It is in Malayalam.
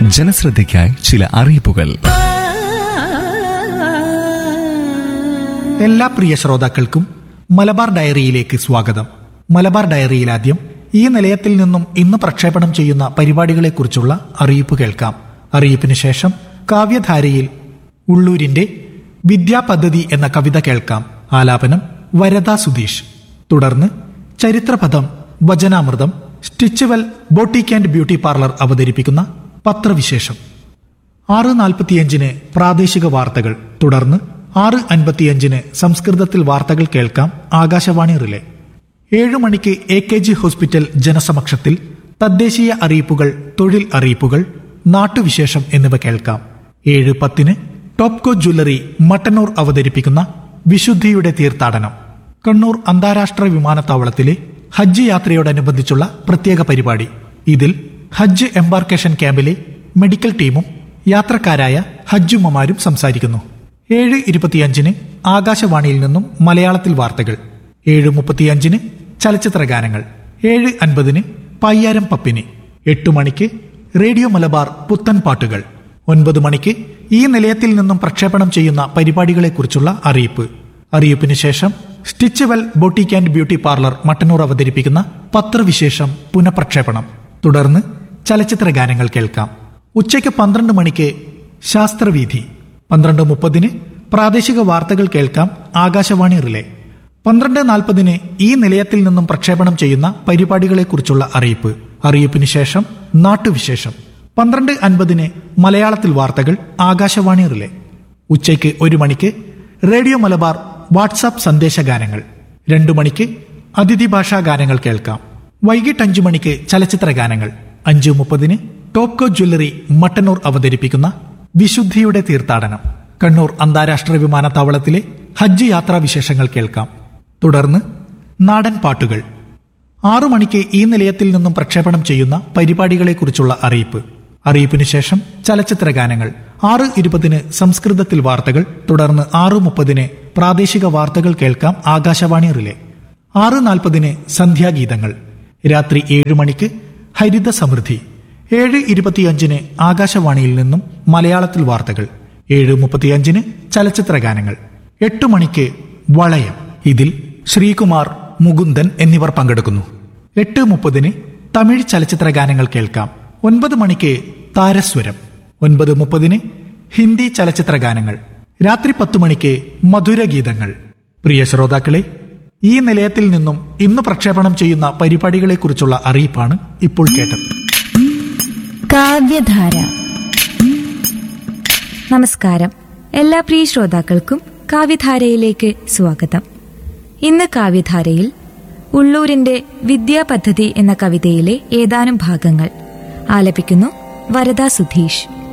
ജനശ്രദ്ധയ്ക്കായി ചില അറിയിപ്പുകൾ എല്ലാ പ്രിയ ശ്രോതാക്കൾക്കും മലബാർ ഡയറിയിലേക്ക് സ്വാഗതം മലബാർ ഡയറിയിൽ ആദ്യം ഈ നിലയത്തിൽ നിന്നും ഇന്ന് പ്രക്ഷേപണം ചെയ്യുന്ന പരിപാടികളെക്കുറിച്ചുള്ള അറിയിപ്പ് കേൾക്കാം അറിയിപ്പിന് ശേഷം കാവ്യധാരയിൽ ഉള്ളൂരിന്റെ വിദ്യാപദ്ധതി എന്ന കവിത കേൾക്കാം ആലാപനം വരദ സുധീഷ് തുടർന്ന് ചരിത്രപഥം വചനാമൃതം stitchwell boutique and beauty parlour അവതരിപ്പിക്കുന്ന പത്രവിശേഷം ആറ് നാൽപ്പത്തിയഞ്ചിന് പ്രാദേശിക വാർത്തകൾ തുടർന്ന് ആറ് അൻപത്തിയഞ്ചിന് സംസ്കൃതത്തിൽ വാർത്തകൾ കേൾക്കാം ആകാശവാണി റിലേ ഏഴു മണിക്ക് എ കെ ജി ഹോസ്പിറ്റൽ ജനസമക്ഷത്തിൽ തദ്ദേശീയ അറിയിപ്പുകൾ തൊഴിൽ അറിയിപ്പുകൾ നാട്ടുവിശേഷം എന്നിവ കേൾക്കാം ഏഴ് പത്തിന് ടോപ്കോ ജ്വല്ലറി മട്ടന്നൂർ അവതരിപ്പിക്കുന്ന വിശുദ്ധിയുടെ തീർത്ഥാടനം കണ്ണൂർ അന്താരാഷ്ട്ര വിമാനത്താവളത്തിലെ ഹജ്ജ് യാത്രയോടനുബന്ധിച്ചുള്ള പ്രത്യേക പരിപാടി ഇതിൽ ഹജ്ജ് എംബാർക്കേഷൻ ക്യാമ്പിലെ മെഡിക്കൽ ടീമും യാത്രക്കാരായ ഹജ്ജുമ്മമാരും സംസാരിക്കുന്നു ഏഴ് ഇരുപത്തിയഞ്ചിന് ആകാശവാണിയിൽ നിന്നും മലയാളത്തിൽ വാർത്തകൾ ഏഴ് മുപ്പത്തിയഞ്ചിന് ചലച്ചിത്ര ഗാനങ്ങൾ ഏഴ് അൻപതിന് പയ്യാരം പപ്പിന് എട്ടു മണിക്ക് റേഡിയോ മലബാർ പുത്തൻ പാട്ടുകൾ ഒൻപത് മണിക്ക് ഈ നിലയത്തിൽ നിന്നും പ്രക്ഷേപണം ചെയ്യുന്ന പരിപാടികളെക്കുറിച്ചുള്ള അറിയിപ്പ് അറിയിപ്പിന് ശേഷം stitchwell boutique and beauty parlour Mattannur അവതരിപ്പിക്കുന്ന പത്രവിശേഷം പുനഃപ്രക്ഷേപണം തുടർന്ന് ചലച്ചിത്ര ഗാനങ്ങൾ കേൾക്കാം ഉച്ചയ്ക്ക് പന്ത്രണ്ട് മണിക്ക് ശാസ്ത്രവീഥി പന്ത്രണ്ട് മുപ്പതിന് പ്രാദേശിക വാർത്തകൾ കേൾക്കാം ആകാശവാണി റിലേ പന്ത്രണ്ട് നാൽപ്പതിന് ഈ നിലയത്തിൽ നിന്നും പ്രക്ഷേപണം ചെയ്യുന്ന പരിപാടികളെക്കുറിച്ചുള്ള അറിയിപ്പ് അറിയിപ്പിന് ശേഷം നാട്ടുവിശേഷം പന്ത്രണ്ട് അൻപതിന് മലയാളത്തിൽ വാർത്തകൾ ആകാശവാണി റിലേ ഉച്ചയ്ക്ക് ഒരു മണിക്ക് റേഡിയോ മലബാർ വാട്സാപ്പ് സന്ദേശഗാനങ്ങൾ രണ്ടു മണിക്ക് അതിഥി ഭാഷാ ഗാനങ്ങൾ കേൾക്കാം വൈകിട്ട് അഞ്ചു മണിക്ക് ചലച്ചിത്ര ഗാനങ്ങൾ അഞ്ചു മുപ്പതിന് ടോപ്കോ ജ്വല്ലറി മട്ടന്നൂർ അവതരിപ്പിക്കുന്ന വിശുദ്ധിയുടെ തീർത്ഥാടനം കണ്ണൂർ അന്താരാഷ്ട്ര വിമാനത്താവളത്തിലെ ഹജ്ജ് യാത്രാ വിശേഷങ്ങൾ കേൾക്കാം തുടർന്ന് നാടൻ പാട്ടുകൾ ആറു മണിക്ക് ഈ നിലയത്തിൽ നിന്നും പ്രക്ഷേപണം ചെയ്യുന്ന പരിപാടികളെക്കുറിച്ചുള്ള അറിയിപ്പ് അറിയിപ്പിന് ശേഷം ചലച്ചിത്ര ഗാനങ്ങൾ ആറ് ഇരുപതിന് സംസ്കൃതത്തിൽ വാർത്തകൾ തുടർന്ന് ആറ് മുപ്പതിന് പ്രാദേശിക വാർത്തകൾ കേൾക്കാം ആകാശവാണി റിലേ ആറ് നാൽപ്പതിന് സന്ധ്യാഗീതങ്ങൾ രാത്രി ഏഴ് മണിക്ക് ഹരിത സമൃദ്ധി ഏഴ് ഇരുപത്തിയഞ്ചിന് ആകാശവാണിയിൽ നിന്നും മലയാളത്തിൽ വാർത്തകൾ ഏഴ് മുപ്പത്തിയഞ്ചിന് ചലച്ചിത്ര ഗാനങ്ങൾ എട്ട് മണിക്ക് വളയം ഇതിൽ ശ്രീകുമാർ മുകുന്ദൻ എന്നിവർ പങ്കെടുക്കുന്നു എട്ട് മുപ്പതിന് തമിഴ് ചലച്ചിത്ര ഗാനങ്ങൾ കേൾക്കാം ഒൻപത് മണിക്ക് താരസ്വരം ഒൻപത് മുപ്പതിന് ഹിന്ദി ചലച്ചിത്ര ഗാനങ്ങൾ രാത്രി പത്ത് മണിക്ക് മധുരഗീതങ്ങൾ പ്രിയ ശ്രോതാക്കളെ ഈ നിലയത്തിൽ നിന്നും ഇന്ന് പ്രക്ഷേപണം ചെയ്യുന്ന പരിപാടികളെക്കുറിച്ചുള്ള അറിയിപ്പാണ് ഇപ്പോൾ കേട്ടത് കാവ്യധാര നമസ്കാരം എല്ലാ പ്രിയ ശ്രോതാക്കൾക്കും കാവ്യധാരയിലേക്ക് സ്വാഗതം ഇന്ന് കാവ്യധാരയിൽ ഉള്ളൂരിന്റെ വിദ്യാപദ്ധതി എന്ന കവിതയിലെ ഏതാനും ഭാഗങ്ങൾ ആലപിക്കുന്നു വരദ സുധീഷ്